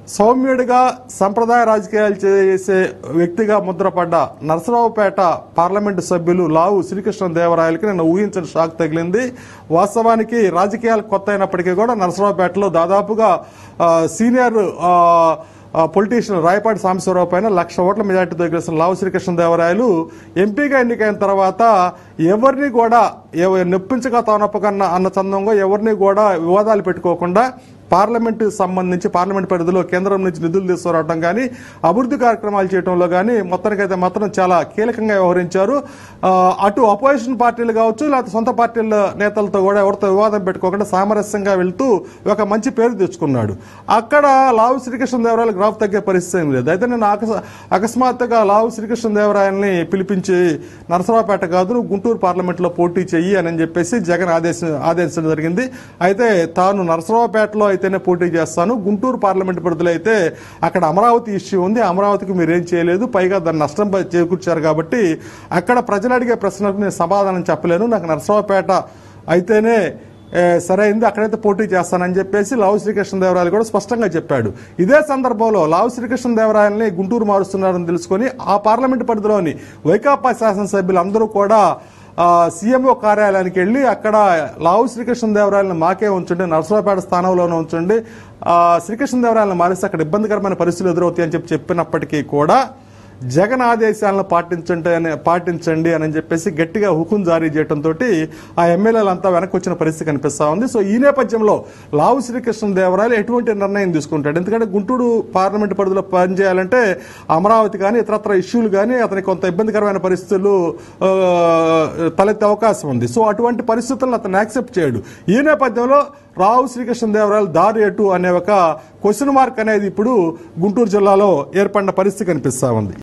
సౌమ్యుడిగా సంప్రదాయ రాజకీయాలు చేసే వ్యక్తిగా ముద్రపడ్డ నరసరావుపేట పార్లమెంటు సభ్యులు లావు శ్రీకృష్ణదేవరాయలకి నిన్న ఊహించని షాక్ తగిలింది వాస్తవానికి రాజకీయాలు కొత్త అయినప్పటికీ కూడా నరసరావుపేటలో దాదాపుగా ఆ, సీనియర్ ఆ, ఆ, పొలిటీషియన్ రాయపాటి సాంబశివరావు పైన లక్ష ఓట్ల మెజార్టీతో గెలిచిన లావు శ్రీకృష్ణదేవరాయలు ఎంపీగా ఎన్నికైన తర్వాత ఎవరిని కూడా ఎవ- నొప్పించక తానొప్పకన్న అన్న చందంగా ఎవరిని కూడా వివాదాలు పెట్టుకోకుండా పార్లమెంటు సంబంధించి పార్లమెంట్ పరిధిలో కేంద్రం నుంచి నిధులు తీసుకురావడం కానీ అభివృద్ధి కార్యక్రమాలు చేయడంలో కానీ మొత్తానికైతే మాత్రం చాలా కీలకంగా వ్యవహరించారు ఆ, అటు అపోజిషన్ పార్టీలు కావచ్చు లేకపోతే సొంత పార్టీల నేతలతో కూడా ఎవరితో వివాదం పెట్టుకోకుండా సామరస్యంగా వెళ్తూ ఒక మంచి పేరు తెచ్చుకున్నాడు అక్కడ లావు శ్రీకృష్ణదేవరాయలు గ్రాఫ్ తగ్గే పరిస్థితి ఏం లేదు అయితే నేను అకస్- అకస్మాత్తుగా లావు శ్రీకృష్ణదేవరాయల్ని పిలిపించి నరసరావుపేట కాదు నువ్వు గుంటూరు పార్లమెంట్లో పోటీ చెయ్యి అని చెప్పేసి జగన్ ఆదేశం ఆదేశించడం జరిగింది అయితే తాను నరసరావుపేటలో అయితేనే పోటీ చేస్తాను గుంటూరు పార్లమెంట్ పరిధిలో అయితే అక్కడ అమరావతి ఇష్యూ ఉంది అమరావతికి మీరు ఏం చేయలేదు పైగా దాన్ని నష్టం ప- చేకూర్చారు కాబట్టి అక్కడ ప్రజలు అడిగే ప్రశ్నలకు నేను సమాధానం చెప్పలేను నాకు నరసరావుపేట అయితేనే ఏ, సరైంది అక్కడైతే పోటీ చేస్తానని చెప్పేసి లావు శ్రీకృష్ణదేవరాయలు కూడా స్పష్టంగా చెప్పాడు ఇదే సందర్భంలో లావు శ్రీకృష్ణదేవరాయల్ని గుంటూరు మారుస్తున్నారని తెలుసుకొని ఆ పార్లమెంట్ పరిధిలోని వైకాపా శాసనసభ్యులు అందరూ కూడా ఆ, సీఎంఓ కార్యాలయానికి వెళ్ళి అక్కడ లావు శ్రీకృష్ణదేవరాయలను మాకే ఉంచండి నరసరావుపేట స్థానంలోనే ఉంచండి ఆ, శ్రీకృష్ణదేవరాయలను మారిస్తే అక్కడ ఇబ్బందికరమైన పరిస్థితులు ఎదురవుతాయని చెప్పి చెప్పినప్పటికీ కూడా జగన్ ఆదేశాలను పాటించండి అని పాటించండి అని చెప్పేసి గట్టిగా హుకుం జారీ చేయడంతో ఆ ఎమ్మెల్యేలంతా వెనక్కి వచ్చిన పరిస్థితి కనిపిస్తా ఉంది సో ఈ నేపథ్యంలో లావు శ్రీకృష్ణదేవరాయలు ఎటువంటి నిర్ణయం తీసుకుంటాడు ఎందుకంటే గుంటూరు పార్లమెంట్ పరిధిలో పనిచేయాలంటే అమరావతి కానీ ఇతరత్ర ఇష్యూలు కానీ అతనికి కొంత ఇబ్బందికరమైన పరిస్థితులు ఆ, తలెత్తే అవకాశం ఉంది సో అటువంటి పరిస్థితులను అతను యాక్సెప్ట్ చేయడు ఈ నేపథ్యంలో రావు శ్రీకృష్ణదేవరాయలు దారి ఎటు అనే ఒక క్వశ్చన్ మార్క్ అనేది ఇప్పుడు గుంటూరు జిల్లాలో ఏర్పడిన పరిస్థితి కనిపిస్తా ఉంది